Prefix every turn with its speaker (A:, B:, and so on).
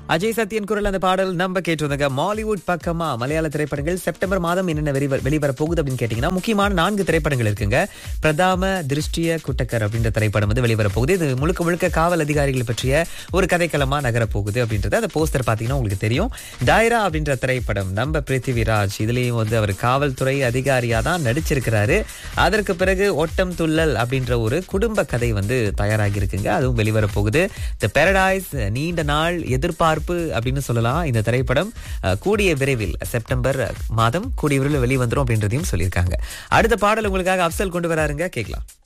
A: அஜய் சத்யன் குரல் அந்த பாடல் நம்ம கேட்டிருந்தாங்க மாலிவுட் பக்கமா மலையாள திரைப்படங்கள் செப்டம்பர் மாதம் என்னென்ன வெளிவர வெளிவர போகுது அப்படின்னு கேட்டீங்கன்னா முக்கியமான நான்கு திரைப்படங்கள் இருக்குங்க பிரதாம திருஷ்டிய குட்டக்கர் அப்படின்ற திரைப்படம் வந்து வெளிவர போகுது இது முழுக்க முழுக்க காவல் அதிகாரிகள் பற்றிய ஒரு கதைக்களமா நகர போகுது அப்படின்றது அந்த போஸ்டர் பாத்தீங்கன்னா உங்களுக்கு தெரியும் டைரா அப்படின்ற திரைப்படம் நம்ம பிருத்திவிராஜ் இதுலயும் வந்து அவர் காவல்துறை அதிகாரியா தான் நடிச்சிருக்கிறாரு அதற்கு பிறகு ஒட்டம் துள்ளல் அப்படின்ற ஒரு குடும்ப கதை வந்து தயாராகி இருக்குங்க அதுவும் வெளிவர போகுது த பேரடைஸ் நீண்ட நாள் எதிர்பார்ப்பு அப்படின்னு சொல்லலாம் இந்த திரைப்படம் அஹ், கூடிய விரைவில் செப்டம்பர் மாதம் கூடிய விரைவில் வெளிவந்துரும் அப்படின்றதையும் சொல்லியிருக்காங்க அடுத்த பாடல் உங்களுக்காக அப்சல் கொண்டு வராருங்க கேட்கலாம்